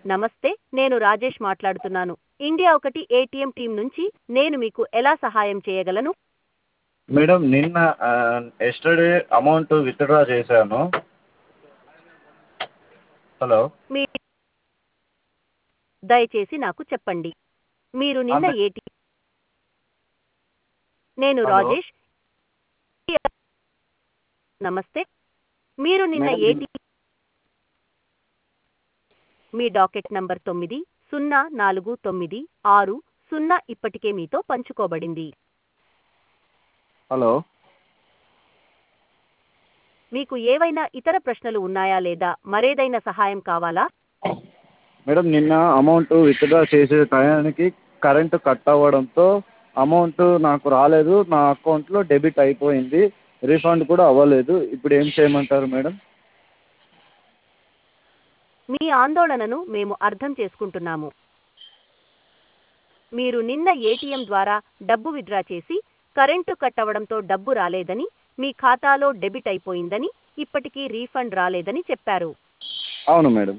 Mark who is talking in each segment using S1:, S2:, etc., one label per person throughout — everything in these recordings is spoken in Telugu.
S1: నమస్తే నేను రాజేష్ మాట్లాడుతున్నాను ఇండియా ఒకటి ఏటీఎం టీం నుంచి నేను మీకు ఎలా సహాయం చేయగలను
S2: మేడం నిన్న ఎస్టర్డే అమౌంట్ విత్డ్రా చేశాను హలో
S1: మీ దయచేసి నాకు చెప్పండి మీరు నిన్న
S2: అదే-
S1: ఏటీ నేను
S2: హలో?
S1: రాజేష్ నమస్తే మీరు నిన్న
S2: మేడం,
S1: ఏటీ మీ డాకెట్ నంబర్ తొమ్మిది సున్నా నాలుగు తొమ్మిది ఆరు సున్నా ఇప్పటికే మీతో పంచుకోబడింది
S2: హలో
S1: మీకు ఏవైనా ఇతర ప్రశ్నలు ఉన్నాయా లేదా మరేదైనా సహాయం కావాలా
S2: మేడం నిన్న అమౌంట్ విత్డ్రా చేసే టయానికి కరెంటు కట్ అవ్వడంతో అమౌంట్ నాకు రాలేదు నా అకౌంట్లో డెబిట్ అయిపోయింది రీఫండ్ కూడా అవ్వలేదు ఇప్పుడు ఏం చేయమంటారు మేడం
S1: మీ ఆందోళనను మేము అర్థం చేసుకుంటున్నాము మీరు నిన్న ఏటీఎం ద్వారా డబ్బు విత్డ్రా చేసి కరెంటు కట్ అవ్వడంతో డబ్బు రాలేదని మీ ఖాతాలో డెబిట్ అయిపోయిందని ఇప్పటికీ రీఫండ్ రాలేదని చెప్పారు
S2: అవును మేడం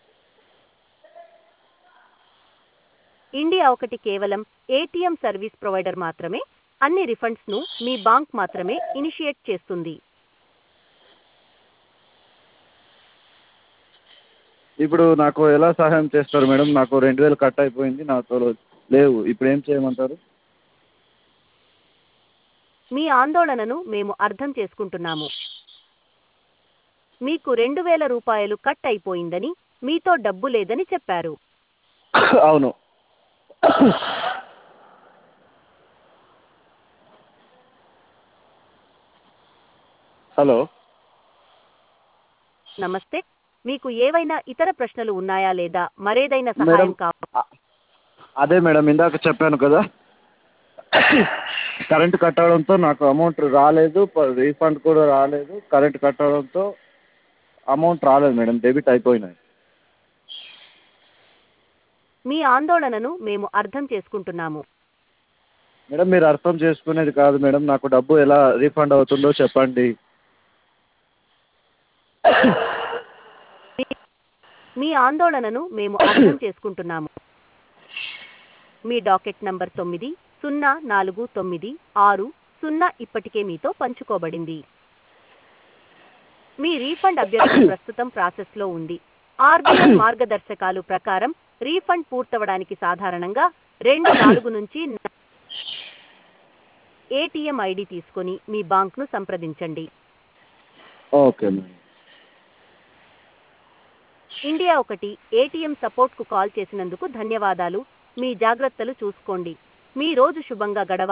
S1: ఇండియా ఒకటి కేవలం ఏటీఎం సర్వీస్ ప్రొవైడర్ మాత్రమే అన్ని రిఫండ్స్ను మీ బాంక్ మాత్రమే ఇనిషియేట్ చేస్తుంది
S2: ఇప్పుడు నాకు ఎలా సహాయం చేస్తారు మేడం నాకు రెండు వేలు కట్ అయిపోయింది నాతో లేవు ఇప్పుడు ఏం చేయమంటారు
S1: మీ ఆందోళనను మేము అర్థం చేసుకుంటున్నాము మీకు రెండు వేల రూపాయలు కట్ అయిపోయిందని మీతో డబ్బు లేదని చెప్పారు
S2: అవును హలో
S1: నమస్తే మీకు ఏవైనా ఇతర ప్రశ్నలు ఉన్నాయా లేదా మరేదైనా
S2: మేడం
S1: సహాయం కావాలా
S2: అదే మేడం ఇందాక చెప్పాను కదా కరెంట్ కట్ అవడంతో నాకు అమౌంట్ రాలేదు రీఫండ్ కూడా రాలేదు కరెంట్ కట్ అవడంతో అమౌంట్ రాలేదు మేడం డెబిట్ అయిపోయినాయి
S1: మీ ఆందోళనను మేము అర్థం చేసుకుంటున్నాము
S2: మేడం మీరు అర్థం చేసుకునేది కాదు మేడం నాకు డబ్బు ఎలా రీఫండ్ అవుతుందో చెప్పండి
S1: మీ ఆందోళనను మేము అర్థం చేసుకుంటున్నాము మీ డాకెట్ నంబర్ తొమ్మిది సున్నా నాలుగు తొమ్మిది ఆరు సున్నా ఇప్పటికే మీతో పంచుకోబడింది మీ రీఫండ్ అభ్యర్థన ప్రస్తుతం ప్రాసెస్లో ఉంది ఆర్బీఐ మార్గదర్శకాలు ప్రకారం రీఫండ్ పూర్తవడానికి సాధారణంగా రెండు నాలుగు నుంచి ఏటీఎం ఐడి తీసుకొని మీ బాంక్ను సంప్రదించండి
S2: ఓకే మేడం
S1: ఇండియా ఒకటి ఏటీఎం సపోర్ట్కు కాల్ చేసినందుకు ధన్యవాదాలు మీ జాగ్రత్తలు చూసుకోండి మీ రోజు శుభంగా గడవ